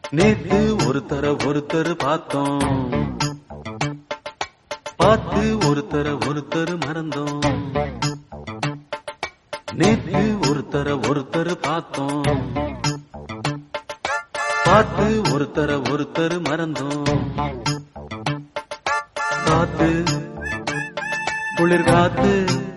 நேத்து ஒருத்தர ஒருத்தர் பார்த்தோம் பார்த்து ஒருத்தர ஒருத்தர் மறந்தோம் நேத்து ஒருத்தர ஒருத்தர் பார்த்தோம் பார்த்து ஒருத்தர ஒருத்தர் மறந்தோம் காத்து குளிர் காத்து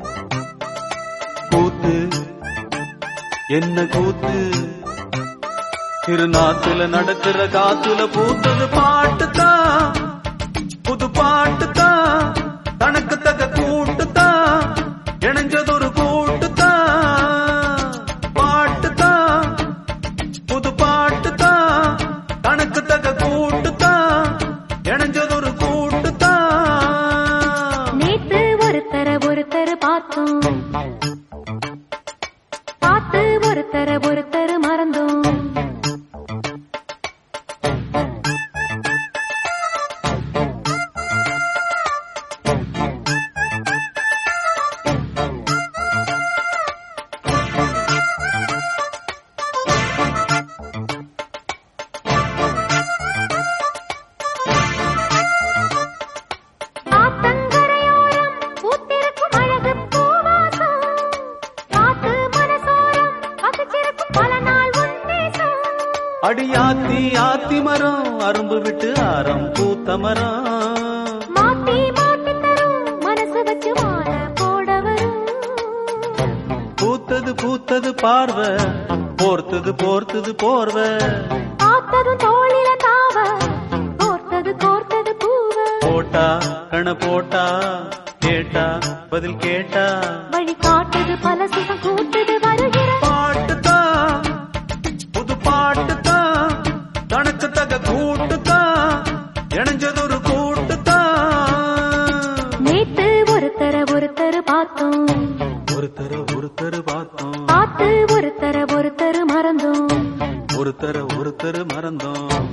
கூத்து என்ன கூத்து திருநாத்துல நடக்கிற காத்துல பூத்தது பாட்டுதான் புது பாட்டுதான் தனக்கு தக்க கூட்டுதான் இணைஞ்சதொரு கூட்டுதான் பாட்டுதான் புது பாட்டுதான் தனக்கு தக்க கூட்டுதான் இணைஞ்சதொரு கூட்டுதான் நேத்து ஒருத்தர ஒருத்தர் பார்த்தோம் பார்த்து ஒருத்தர ஒருத்தர் மறந்தோம் ஆத்தங்கரையோரம் பூத்திருக்கும் அழகு பூவாசம் காத்து மனசோரம் வசிச்சிருக்கும் பல நாள் உன்னேசம் அடியாத்தி ஆத்தி மரம் அரும்பு விட்டு ஆரம் பூத்த மரம் மாத்தி மாத்தி தரும் மனசு வச்சு மாற போட வரும் பூத்தது பூத்தது பார்வை போர்த்தது போர்த்தது போர்வை பார்த்ததும் தோளில தாவ கோர்த்தது கோர்த்தது பூவ போட்டா கண போட்டா கேட்டா பதில் கேட்டா வழி காட்டுது பல சுகம் கூட்டுது வருகிற பாட்டுதான் புது பாட்டுதான் தனக்கு தக கூட்டுதான் இணைஞ்சதொரு கூட்டுதான் நேத்து ஒருத்தர ஒருத்தர் பார்த்தோம் ஒருத்தர ஒருத்தர் பார்த்தோம் பார்த்து ஒருத்தர ஒருத்தர் மறந்தோம் ஒருத்தர ஒருத்தர் மறந்தோம்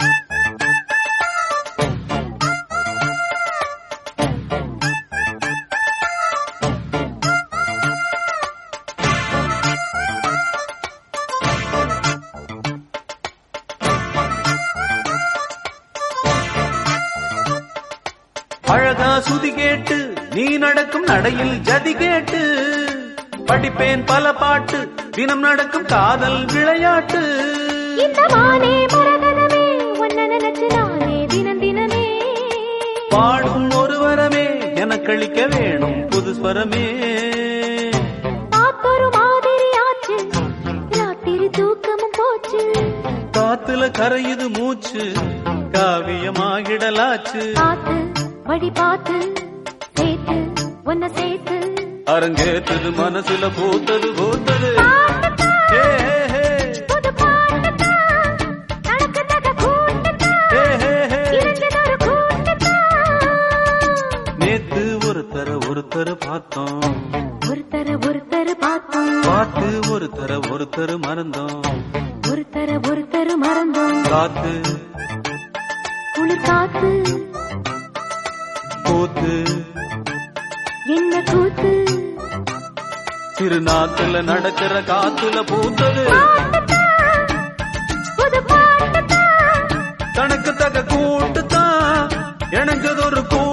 அழகா சுதி கேட்டு நீ நடக்கும் நடையில் ஜதி கேட்டு படிப்பேன் பல பாட்டு தினம் நடக்கும் காதல் விளையாட்டு இந்த மானே மரகதமே உன்ன நினைச்சு நானே தினம் தினமே பாடும் ஒரு வரமே எனக்களிக்க வேணும் புது ஸ்வரமே பார்த்தொரு மாதிரி ஆச்சு ராத்திரி தூக்கமும் போச்சு காத்துல கரையுது மூச்சு காவியமாகிடலாச்சு பார்த்து வழி பார்த்து சேர்த்து உன்னை சேர்த்து அரங்கேத்தது மனசுல பூத்தது பூத்தது பாட்டுத்தான், ஏ, ஹே, ஹே. புது பாட்டுத்தான், தனக்கு தக கூட்டுத்தான், ஏ, ஹே, ஹே. இணைஞ்சதொரு கூட்டுத்தான். நேத்து ஒருத்தர ஒருத்தர் பார்த்தோம் ஒருத்தர ஒருத்தர் பார்த்தோம் பார்த்து ஒருத்தர ஒருத்தர் மறந்தோம் ஒருத்தர ஒருத்தர் மறந்தோம் காத்து குளிர் காத்து கூத்து என்ன கூத்து திருநாத்துல நடக்கிற காத்துல பூத்தது பாட்டுத்தான், புது பாட்டுத்தான் தனக்கு தக கூட்டுத்தான் இணைஞ்சதொரு கூ